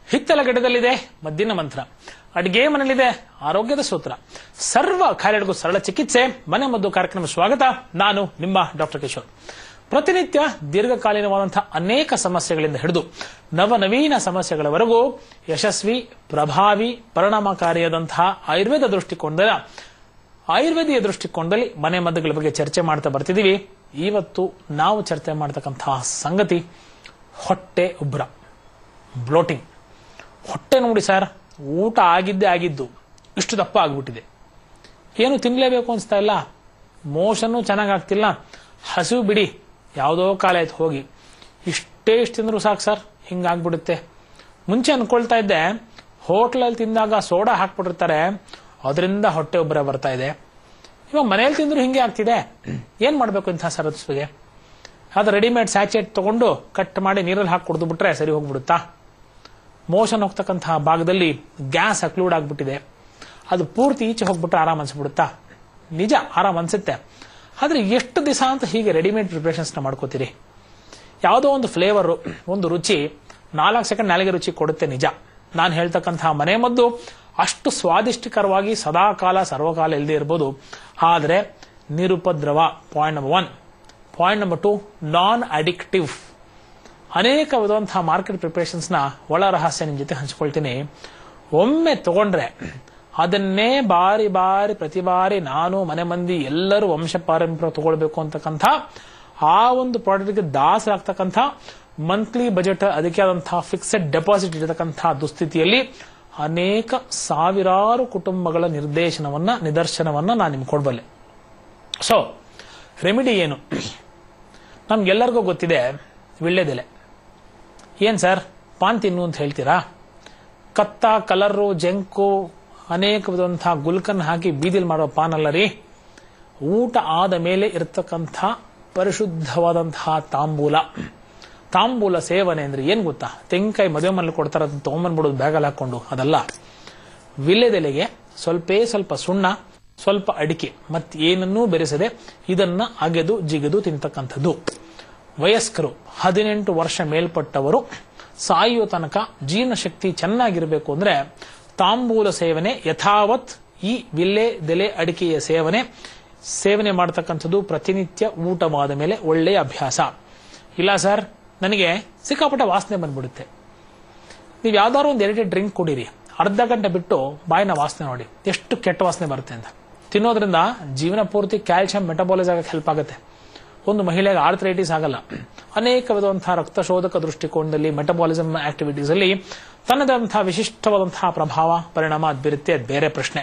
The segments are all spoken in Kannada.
ಹಿತ್ತಲ ಗಿಡದಲ್ಲಿದೆ ಮದ್ದಿನ ಮಂತ್ರ ಅಡಿಗೆ ಮನೆಯಲ್ಲಿದೆ ಆರೋಗ್ಯದ ಸೂತ್ರ ಸರ್ವ ಕಾರ್ಯಗಳಿಗೂ ಸರಳ ಚಿಕಿತ್ಸೆ ಮನೆ ಮದ್ದು ಕಾರ್ಯಕ್ರಮ ಸ್ವಾಗತ ನಾನು ನಿಮ್ಮ ಡಾಕ್ಟರ್ ಕಿಶೋರ್ ಪ್ರತಿನಿತ್ಯ ದೀರ್ಘಕಾಲೀನವಾದಂತಹ ಅನೇಕ ಸಮಸ್ಯೆಗಳಿಂದ ಹಿಡಿದು ನವನವೀನ ಸಮಸ್ಯೆಗಳವರೆಗೂ ಯಶಸ್ವಿ ಪ್ರಭಾವಿ ಪರಿಣಾಮಕಾರಿಯಾದಂತಹ ಆಯುರ್ವೇದ ದೃಷ್ಟಿಕೋನದ ಆಯುರ್ವೇದಿಯ ದೃಷ್ಟಿಕೋನದಲ್ಲಿ ಮನೆ ಮದ್ದುಗಳ ಬಗ್ಗೆ ಚರ್ಚೆ ಮಾಡ್ತಾ ಬರ್ತಿದೀವಿ ಇವತ್ತು ನಾವು ಚರ್ಚೆ ಮಾಡ್ತಕ್ಕಂತಹ ಸಂಗತಿ ಹೊಟ್ಟೆ ಉಬ್ರ ಬ್ಲೋಟಿಂಗ್ ಹೊಟ್ಟೆ ನೋಡಿ ಸರ್ ಊಟ ಆಗಿದ್ದೇ ಆಗಿದ್ದು ಇಷ್ಟು ದಪ್ಪ ಆಗ್ಬಿಟ್ಟಿದೆ ಏನು ತಿನ್ಲೇಬೇಕು ಅನ್ಸ್ತಾ ಇಲ್ಲ ಮೋಷನ್ನು ಚೆನ್ನಾಗ್ ಆಗ್ತಿಲ್ಲ ಹಸಿವು ಬಿಡಿ ಯಾವುದೋ ಕಾಲ ಆಯ್ತು ಹೋಗಿ ಇಷ್ಟೇ ಇಷ್ಟು ತಿಂದ್ರು ಸಾಕು ಸರ್ ಹಿಂಗಾಗ್ಬಿಡುತ್ತೆ ಮುಂಚೆ ಅನ್ಕೊಳ್ತಾ ಇದ್ದೆ ಹೋಟ್ಲಲ್ಲಿ ತಿಂದಾಗ ಸೋಡಾ ಹಾಕ್ಬಿಟ್ಟಿರ್ತಾರೆ ಅದರಿಂದ ಹೊಟ್ಟೆ ಉಬ್ಬರ ಬರ್ತಾ ಇದೆ ಇವಾಗ ಮನೇಲಿ ತಿಂದ್ರು ಹಿಂಗೆ ಆಗ್ತಿದೆ ಏನ್ ಮಾಡ್ಬೇಕು ಇಂಥ ಸರಸ್ವಿಗೆ ಅದು ರೆಡಿಮೇಡ್ ಸ್ಯಾಚೆಟ್ ತಗೊಂಡು ಕಟ್ ಮಾಡಿ ನೀರಲ್ಲಿ ಹಾಕಿ ಕುಡಿದು ಬಿಟ್ರೆ ಸರಿ ಹೋಗ್ಬಿಡುತ್ತಾ ಮೋಷನ್ ಹೋಗ್ತಕ್ಕಂತಹ ಭಾಗದಲ್ಲಿ ಗ್ಯಾಸ್ ಅಕ್ಲೂಡ್ ಆಗ್ಬಿಟ್ಟಿದೆ ಅದು ಪೂರ್ತಿ ಈಚೆ ಹೋಗ್ಬಿಟ್ರೆ ಆರಾಮ್ ಅನ್ಸ್ಬಿಡುತ್ತಾ ನಿಜ ಆರಾಮ್ ಅನ್ಸುತ್ತೆ ಆದ್ರೆ ಎಷ್ಟು ದಿವಸ ಅಂತ ಹೀಗೆ ರೆಡಿಮೇಡ್ ಪ್ರಿಪರೇಷನ್ಸ್ ನ ಮಾಡ್ಕೋತೀರಿ ಯಾವುದೋ ಒಂದು ಫ್ಲೇವರ್ ಒಂದು ರುಚಿ ನಾಲ್ಕು ಸೆಕೆಂಡ್ ನಾಲಿಗೆ ರುಚಿ ಕೊಡುತ್ತೆ ನಿಜ ನಾನು ಹೇಳ್ತಕ್ಕಂತಹ ಮನೆ ಮದ್ದು ಅಷ್ಟು ಸ್ವಾದಿಷ್ಟಕರವಾಗಿ ಸದಾಕಾಲ ಸರ್ವಕಾಲ ಇಲ್ಲದೆ ಇರ್ಬೋದು ಆದರೆ ನಿರುಪದ್ರವ point number one point number two non addictive ಅನೇಕ ವಿಧವಂತಹ ಮಾರ್ಕೆಟ್ ಪ್ರಿಪರೇಷನ್ಸ್ ನ ಒಳ ರಹಸ್ಯ ನಿಮ್ ಜೊತೆ ಹಂಚ್ಕೊಳ್ತೀನಿ ಒಮ್ಮೆ ತಗೊಂಡ್ರೆ ಅದನ್ನೇ ಬಾರಿ ಬಾರಿ ಪ್ರತಿ ಬಾರಿ ನಾನು ಮನೆ ಮಂದಿ ಎಲ್ಲರೂ ವಂಶ ಪಾರಂಪರ್ಯ ತಗೊಳ್ಬೇಕು ಅಂತಕ್ಕಂಥ ಆ ಒಂದು ಪ್ರಾಡಕ್ಟ್ಗೆ ದಾಸರಾಗ್ತಕ್ಕಂಥ ಮಂತ್ಲಿ ಬಜೆಟ್ ಅದಕ್ಕೆ ಆದಂತಹ ಫಿಕ್ಸೆಡ್ ಡೆಪಾಸಿಟ್ ಇರತಕ್ಕಂತಹ ದುಸ್ಥಿತಿಯಲ್ಲಿ ಅನೇಕ ಸಾವಿರಾರು ಕುಟುಂಬಗಳ ನಿರ್ದೇಶನವನ್ನ ನಿದರ್ಶನವನ್ನ ನಾನು ನಿಮ್ಗೆ ಕೊಡಬಲ್ಲೆ ಸೊ ರೆಮಿಡಿ ಏನು ನಮ್ಗೆಲ್ಲರಿಗೂ ಗೊತ್ತಿದೆ ವಿಳ್ಳೆದೆಲೆ ಏನ್ ಸರ್ ಪಾನ್ ತಿನ್ನು ಅಂತ ಹೇಳ್ತೀರಾ ಕತ್ತ ಕಲರು ಜಂಕು ಅನೇಕ ವಿಧವಂತಹ ಗುಲ್ಕನ್ ಹಾಕಿ ಬೀದಿಲ್ ಮಾಡೋ ಪಾನ್ ಅಲ್ಲ ರೀ ಊಟ ಆದ ಮೇಲೆ ಇರತಕ್ಕಂಥ ಪರಿಶುದ್ಧವಾದಂತಹ ತಾಂಬೂಲ ತಾಂಬೂಲ ಸೇವನೆ ಅಂದ್ರೆ ಏನ್ ಗೊತ್ತಾ ತೆಂಗಿನಕಾಯಿ ಮದುವೆ ಮನೇಲಿ ಕೊಡ್ತಾರ ಅದನ್ನ ತಗೊಂಬಂದ್ಬಿಡೋದು ಬ್ಯಾಗಲ್ಲಿ ಹಾಕೊಂಡು ಅದಲ್ಲ ವಿಳ್ಳೆದೆಲೆಗೆ ಸ್ವಲ್ಪೇ ಸ್ವಲ್ಪ ಸುಣ್ಣ ಸ್ವಲ್ಪ ಅಡಿಕೆ ಮತ್ ಏನನ್ನೂ ಬೆರೆಸದೆ ಇದನ್ನ ಅಗೆದು ಜಿಗೆದು ತಿಂತಕ್ಕಂಥದ್ದು ವಯಸ್ಕರು ಹದಿನೆಂಟು ವರ್ಷ ಮೇಲ್ಪಟ್ಟವರು ಸಾಯುವ ತನಕ ಜೀರ್ಣಶಕ್ತಿ ಚೆನ್ನಾಗಿರಬೇಕು ಅಂದ್ರೆ ತಾಂಬೂಲ ಸೇವನೆ ಯಥಾವತ್ ಈ ವಿಲ್ಲೆ ದೆಲೆ ಅಡಿಕೆಯ ಸೇವನೆ ಸೇವನೆ ಮಾಡತಕ್ಕಂಥದ್ದು ಪ್ರತಿನಿತ್ಯ ಊಟವಾದ ಮೇಲೆ ಒಳ್ಳೆಯ ಅಭ್ಯಾಸ ಇಲ್ಲ ಸರ್ ನನಗೆ ಸಿಕ್ಕಾಪಟ್ಟೆ ವಾಸನೆ ಬಂದ್ಬಿಡುತ್ತೆ ನೀವು ಯಾವ್ದಾದ್ರು ಒಂದು ಎರಡು ಡ್ರಿಂಕ್ ಕುಡೀರಿ ಅರ್ಧ ಗಂಟೆ ಬಿಟ್ಟು ಬಾಯಿನ ವಾಸನೆ ನೋಡಿ ಎಷ್ಟು ಕೆಟ್ಟ ವಾಸನೆ ಬರುತ್ತೆ ಅಂತ ತಿನ್ನೋದ್ರಿಂದ ಜೀವನ ಪೂರ್ತಿ ಕ್ಯಾಲ್ಸಿಯಂ ಮೆಟಬಾಲಿಸ್ ಆಗಕ್ಕೆ ಹೆಲ್ಪ್ ಆಗುತ್ತೆ ಒಂದು ಮಹಿಳೆಗೆ ಆರ್ಥರೈಟಿಸ್ ಆಗಲ್ಲ ಅನೇಕ ವಿಧವಂತಹ ರಕ್ತಶೋಧಕ ದೃಷ್ಟಿಕೋನದಲ್ಲಿ ಮೆಟಬಾಲಿಸಮ್ ಆಕ್ಟಿವಿಟೀಸ್ ಅಲ್ಲಿ ತನ್ನದಂತಹ ವಿಶಿಷ್ಟವಾದಂತಹ ಪ್ರಭಾವ ಪರಿಣಾಮ ಅದ್ ಬೀರುತ್ತೆ ಅದು ಬೇರೆ ಪ್ರಶ್ನೆ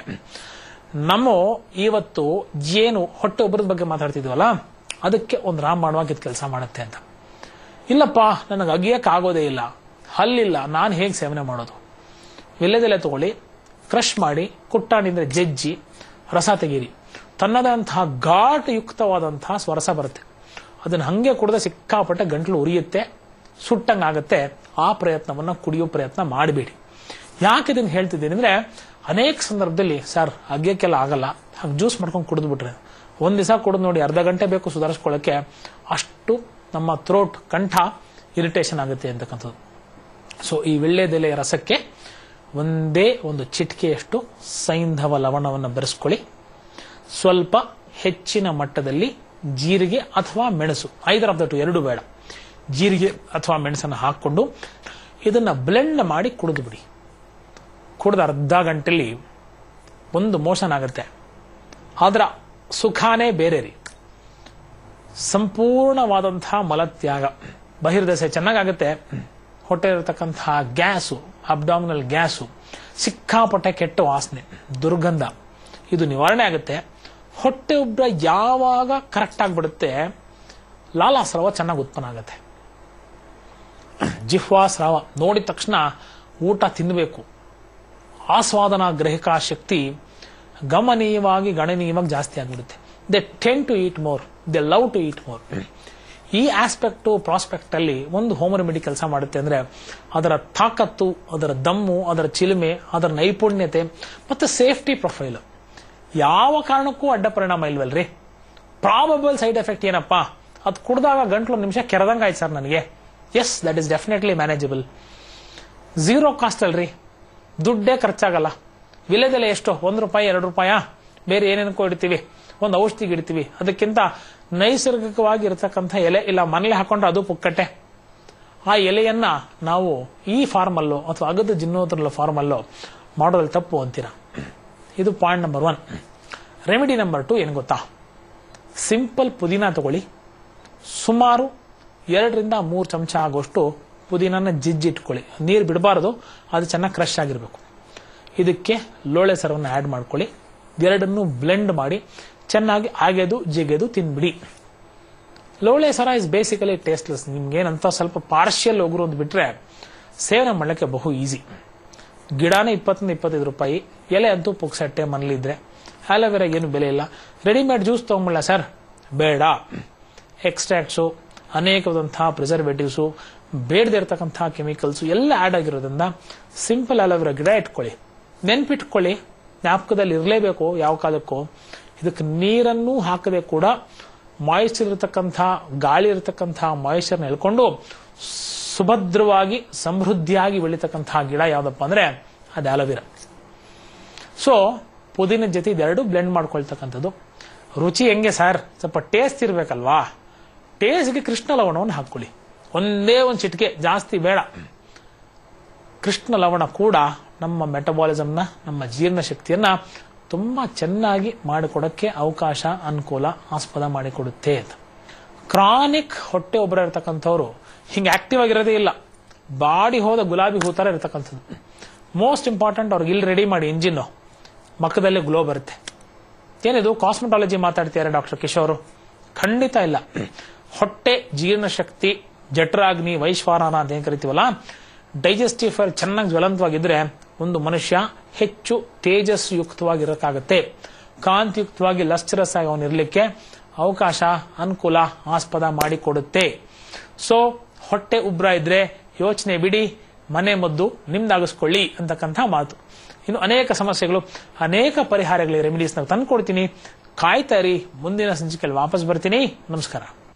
ನಮ್ಮ ಇವತ್ತು ಏನು ಹೊಟ್ಟೆ ಒಬ್ಬರದ ಬಗ್ಗೆ ಮಾತಾಡ್ತಿದ್ವಲ್ಲ ಅದಕ್ಕೆ ಒಂದು ರಾಮಬಾಣವಾಗಿ ಇದು ಕೆಲಸ ಮಾಡುತ್ತೆ ಅಂತ ಇಲ್ಲಪ್ಪ ನನಗೆ ಅಗಿಯಕ್ಕೆ ಆಗೋದೇ ಇಲ್ಲ ಹಲ್ಲಿಲ್ಲ ನಾನು ಹೇಗೆ ಸೇವನೆ ಮಾಡೋದು ವಿಲ್ಲೆದೆಲೆ ತಗೊಳ್ಳಿ ಕ್ರಶ್ ಮಾಡಿ ಕುಟ್ಟಾಣಿಂದ್ರೆ ಜಜ್ಜಿ ರಸ ತೆಗೀರಿ ತನ್ನದಂತಹ ಘಾಟ್ ಯುಕ್ತವಾದಂತಹ ಸ್ವರಸ ಬರುತ್ತೆ ಅದನ್ನ ಹಂಗೆ ಕುಡಿದ್ರೆ ಸಿಕ್ಕಾಪಟ್ಟೆ ಗಂಟ್ಲು ಉರಿಯುತ್ತೆ ಸುಟ್ಟಂಗಾಗತ್ತೆ ಆ ಪ್ರಯತ್ನವನ್ನ ಕುಡಿಯೋ ಪ್ರಯತ್ನ ಮಾಡಬೇಡಿ ಯಾಕೆ ಇದನ್ನ ಹೇಳ್ತಿದ್ದೀನಿ ಅಂದ್ರೆ ಅನೇಕ ಸಂದರ್ಭದಲ್ಲಿ ಸರ್ ಅಗ್ಯಕ್ಕೆಲ್ಲ ಆಗಲ್ಲ ಹಾಗೆ ಜ್ಯೂಸ್ ಮಾಡ್ಕೊಂಡು ಕುಡಿದು ಬಿಟ್ರೆ ಒಂದ್ ದಿವಸ ಕುಡಿದು ನೋಡಿ ಅರ್ಧ ಗಂಟೆ ಬೇಕು ಸುಧಾರಿಸ್ಕೊಳ್ಳೋಕೆ ಅಷ್ಟು ನಮ್ಮ ಥ್ರೋಟ್ ಕಂಠ ಇರಿಟೇಷನ್ ಆಗುತ್ತೆ ಅಂತಕ್ಕಂಥದ್ದು ಸೊ ಈ ವಿಳ್ಳೆದೆಲೆಯ ರಸಕ್ಕೆ ಒಂದೇ ಒಂದು ಚಿಟಿಕೆಯಷ್ಟು ಸೈಂಧವ ಲವಣವನ್ನು ಬೆರೆಸ್ಕೊಳ್ಳಿ ಸ್ವಲ್ಪ ಹೆಚ್ಚಿನ ಮಟ್ಟದಲ್ಲಿ ಜೀರಿಗೆ ಅಥವಾ ಮೆಣಸು ಐದರ್ ಆಫ್ ದ ಟು ಎರಡು ಬೇಡ ಜೀರಿಗೆ ಅಥವಾ ಮೆಣಸನ್ನು ಹಾಕೊಂಡು ಇದನ್ನ ಬ್ಲೆಂಡ್ ಮಾಡಿ ಕುಡಿದು ಬಿಡಿ ಕುಡಿದ ಅರ್ಧ ಗಂಟೆಲಿ ಒಂದು ಮೋಷನ್ ಆಗುತ್ತೆ ಅದರ ಸುಖಾನೇ ಬೇರೆ ರೀ ಸಂಪೂರ್ಣವಾದಂತಹ ಮಲತ್ಯಾಗ ಬಹಿರ್ದಶೆ ಚೆನ್ನಾಗಾಗುತ್ತೆ ಹೊಟ್ಟೆ ಇರತಕ್ಕಂತಹ ಗ್ಯಾಸು ಅಬ್ಡಾಮಿನಲ್ ಗ್ಯಾಸು ಸಿಕ್ಕಾಪಟ್ಟೆ ಕೆಟ್ಟ ವಾಸನೆ ದುರ್ಗಂಧ ಇದು ನಿವಾರಣೆ ಆಗುತ್ತೆ ಹೊಟ್ಟೆ ಉಬ್ರ ಯಾವಾಗ ಕರೆಕ್ಟ್ ಆಗಿಬಿಡುತ್ತೆ ಲಾಲಾಸ್ರಾವ ಚೆನ್ನಾಗಿ ಉತ್ಪನ್ನ ಆಗುತ್ತೆ ಜಿಹ್ವಾ ಸ್ರಾವ ನೋಡಿದ ತಕ್ಷಣ ಊಟ ತಿನ್ನಬೇಕು ಆಸ್ವಾದನ ಗ್ರಹಿಕಾ ಶಕ್ತಿ ಗಮನೀಯವಾಗಿ ಗಣನೀಯವಾಗಿ ಜಾಸ್ತಿ ಆಗಿಬಿಡುತ್ತೆ they tend to eat more they love to eat more ಈ ಆಸ್ಪೆಕ್ಟು ಪ್ರಾಸ್ಪೆಕ್ಟ್ ಅಲ್ಲಿ ಒಂದು ಹೋಮ್ ರೆಮಿಡಿ ಕೆಲಸ ಮಾಡುತ್ತೆ ಅಂದ್ರೆ ಅದರ ತಾಕತ್ತು ಅದರ ದಮ್ಮು ಅದರ ಚಿಲುಮೆ ಅದರ ನೈಪುಣ್ಯತೆ ಮತ್ತೆ ಸೇಫ್ಟಿ ಪ್ರೊಫೈಲ್ ಯಾವ ಕಾರಣಕ್ಕೂ ಅಡ್ಡ ಪರಿಣಾಮ ಇಲ್ವಲ್ರಿ ಪ್ರಾಬಬಲ್ ಸೈಡ್ ಎಫೆಕ್ಟ್ ಏನಪ್ಪಾ ಅದು ಕುಡ್ದಾಗ ಗಂಟ್ಲು ನಿಮಿಷ ಕೆರೆದಂಗ ಆಯ್ತು ಸರ್ ನನಗೆ yes that is definitely manageable zero cost ಅಲ್ರಿ ದುಡ್ಡೇ ಖರ್ಚಾಗಲ್ಲ ವಿಲೆದೆಲೆ ಎಷ್ಟು ಒಂದು ರೂಪಾಯಿ ಎರಡು ರೂಪಾಯ ಬೇರೆ ಏನೇನಕ್ಕೋ ಇಡ್ತೀವಿ ಒಂದು ಔಷಧಿಗೆ ಇಡ್ತೀವಿ ಅದಕ್ಕಿಂತ ನೈಸರ್ಗಿಕವಾಗಿ ಇರತಕ್ಕಂಥ ಎಲೆ ಇಲ್ಲ ಮನೇಲಿ ಹಾಕೊಂಡ್ರೆ ಅದು ಪುಕ್ಕಟ್ಟೆ ಆ ಎಲೆಯನ್ನ ನಾವು ಈ ಫಾರ್ಮಲ್ಲೋ ಅಥವಾ ಅಗದ ಜಿನ್ನೋದ್ರಲ್ಲ ಫಾರ್ಮಲ್ಲೋ ಮಾಡೋದ್ರಲ್ಲಿ ತಪ್ಪು ಅಂತೀರಾ ಇದು point number one remedy number two ಏನು ಗೊತ್ತಾ ಸಿಂಪಲ್ ಪುದೀನ ತಗೊಳ್ಳಿ ಸುಮಾರು ಎರಡರಿಂದ ಮೂರು ಚಮಚ ಆಗುವಷ್ಟು ಪುದೀನನ ಜಿಜ್ಜಿಟ್ಕೊಳ್ಳಿ ನೀರು ಬಿಡಬಾರದು ಅದು ಚೆನ್ನಾಗಿ ಕ್ರಶ್ ಆಗಿರಬೇಕು ಇದಕ್ಕೆ ಲೋಳೆ ಸರವನ್ನು ಆ್ಯಡ್ ಮಾಡ್ಕೊಳ್ಳಿ ಎರಡನ್ನು ಬ್ಲೆಂಡ್ ಮಾಡಿ ಚೆನ್ನಾಗಿ ಅಗೆದು ಜಿಗೆದು ತಿನ್ಬಿಡಿ ಲೋಳೆ ಸರ ಇಸ್ ಬೇಸಿಕಲಿ ಟೇಸ್ಟ್ಲೆಸ್ ನಿಮ್ಗೇನಂತ ಸ್ವಲ್ಪ ಪಾರ್ಷಿಯಲ್ ಒಗರು ಅಂತ ಬಿಟ್ರೆ ಸೇವನೆ ಮಾಡಲಿಕ್ಕೆ ಬಹು ಈಸಿ ಗಿಡನೇ ಇಪ್ಪತ್ತರಿಂದ ಇಪ್ಪತ್ತೈದು ರೂಪಾಯಿ ಎಲೆ ಅಂತೂ ಪುಕ್ಸಟ್ಟೆ ಮನೇಲಿದ್ರೆ ಆಲೋವೆರಾಗೆ ಏನು ಬೆಲೆ ಇಲ್ಲ ರೆಡಿಮೇಡ್ ಜ್ಯೂಸ್ ತೊಗೊಂಬಿಡಲ್ಲ ಸರ್ ಬೇಡ ಎಕ್ಸ್ಟ್ರಾಕ್ಟ್ಸು ಅನೇಕವಾದಂತಹ ಪ್ರಿಸರ್ವೇಟಿವ್ಸು ಬೇಡದೇ ಇರತಕ್ಕಂತಹ ಕೆಮಿಕಲ್ಸು ಎಲ್ಲ ಆ್ಯಡ್ ಆಗಿರೋದ್ರಿಂದ ಸಿಂಪಲ್ ಅಲೋವೆರಾ ಗಿಡ ಇಟ್ಕೊಳ್ಳಿ ನೆನ್ಪಿಟ್ಕೊಳ್ಳಿ ಜ್ಞಾಪಕದಲ್ಲಿ ಇರಲೇಬೇಕು ಯಾವ ಕಾಲಕ್ಕೂ ಇದಕ್ಕೆ ನೀರನ್ನು ಹಾಕದೆ ಕೂಡ ಮಾಯಿಶ್ಚರ್ ಇರತಕ್ಕಂಥ ಗಾಳಿ ಇರತಕ್ಕಂತಹ ಮಾಯಿಶ್ಚರ್ನ ಎಳ್ಕೊಂಡು ಸುಭದ್ರವಾಗಿ ಸಮೃದ್ಧಿಯಾಗಿ ಬೆಳೀತಕ್ಕಂತಹ ಗಿಡ ಯಾವ್ದಪ್ಪ ಅಂದ್ರೆ ಅದು ಆಲೋವೆರಾ ಸೊ ಪುದೀನ ಜೊತೆ ಇದೆರಡು ಬ್ಲೆಂಡ್ ಮಾಡ್ಕೊಳ್ತಕ್ಕಂಥದ್ದು ರುಚಿ ಹೆಂಗೆ ಸರ್ ಸ್ವಲ್ಪ ಟೇಸ್ಟ್ ಇರಬೇಕಲ್ವಾ ಟೇಸ್ಟ್ಗೆ ಕೃಷ್ಣ ಲವಣವನ್ನು ಹಾಕೊಳ್ಳಿ ಒಂದೇ ಒಂದು ಚಿಟಿಕೆ ಜಾಸ್ತಿ ಬೇಡ ಕೃಷ್ಣ ಲವಣ ಕೂಡ ನಮ್ಮ ಮೆಟಬಾಲಿಸಮ್ನ ನಮ್ಮ ಜೀರ್ಣ ಶಕ್ತಿಯನ್ನ ತುಂಬಾ ಚೆನ್ನಾಗಿ ಮಾಡಿಕೊಡಕ್ಕೆ ಅವಕಾಶ ಅನುಕೂಲ ಆಸ್ಪದ ಮಾಡಿಕೊಡುತ್ತೆ ಅಂತ ಕ್ರಾನಿಕ್ ಹೊಟ್ಟೆ ಒಬ್ಬರ ಇರತಕ್ಕಂಥವ್ರು ಹಿಂಗೆ ಆಕ್ಟಿವ್ ಆಗಿರೋದೇ ಇಲ್ಲ ಬಾಡಿ ಹೋದ ಗುಲಾಬಿ ಹೂ ಥರ ಇರತಕ್ಕಂಥದ್ದು ಮೋಸ್ಟ್ ಇಂಪಾರ್ಟೆಂಟ್ ಅವ್ರಿಗೆ ಇಲ್ಲಿ ರೆಡಿ ಮಾಡಿ ಇಂಜಿನ್ ಮಕ್ಕದಲ್ಲೇ ಗ್ಲೋ ಬರುತ್ತೆ ಏನಿದು ಕಾಸ್ಮೆಟಾಲಜಿ ಮಾತಾಡ್ತಿದ್ದಾರೆ ಡಾಕ್ಟರ್ ಕಿಶೋರ್ ಖಂಡಿತ ಇಲ್ಲ ಹೊಟ್ಟೆ ಜೀರ್ಣಶಕ್ತಿ ಜಠರಾಗ್ನಿ ವೈಶ್ವಾನರ ಅಂತ ಏನ್ ಕರಿತೀವಲ್ಲ ಡೈಜೆಸ್ಟಿವ್ ಫೈರ್ ಚೆನ್ನಾಗಿ ಜ್ವಲಂತವಾಗಿದ್ರೆ ಒಂದು ಮನುಷ್ಯ ಹೆಚ್ಚು ತೇಜಸ್ಯುಕ್ತವಾಗಿರಕ್ಕಾಗತ್ತೆ ಕಾಂತಿಯುಕ್ತವಾಗಿ ಲಸ್ಚರಸ್ ಆಗಿ ಅವನಿರ್ಲಿಕ್ಕೆ ಅವಕಾಶ ಅನುಕೂಲ ಆಸ್ಪದ ಮಾಡಿಕೊಡುತ್ತೆ ಸೊ ಹೊಟ್ಟೆ ಉಬ್ರ ಇದ್ರೆ ಯೋಚನೆ ಬಿಡಿ ಮನೆ ಮದ್ದು ನಿಮ್ದಾಗಿಸ್ಕೊಳ್ಳಿ ಅಂತಕ್ಕಂಥ ಮಾತು ಇನ್ನು ಅನೇಕ ಸಮಸ್ಯೆಗಳು ಅನೇಕ ಪರಿಹಾರಗಳಿಗೆ ರೆಮಿಡೀಸ್ನ ತಂದ್ಕೊಡ್ತೀನಿ ಕಾಯ್ತಾ ಇರಿ ಮುಂದಿನ ಸಂಚಿಕೆಯಲ್ಲಿ ವಾಪಸ್ ಬರ್ತೀನಿ ನಮಸ್ಕಾರ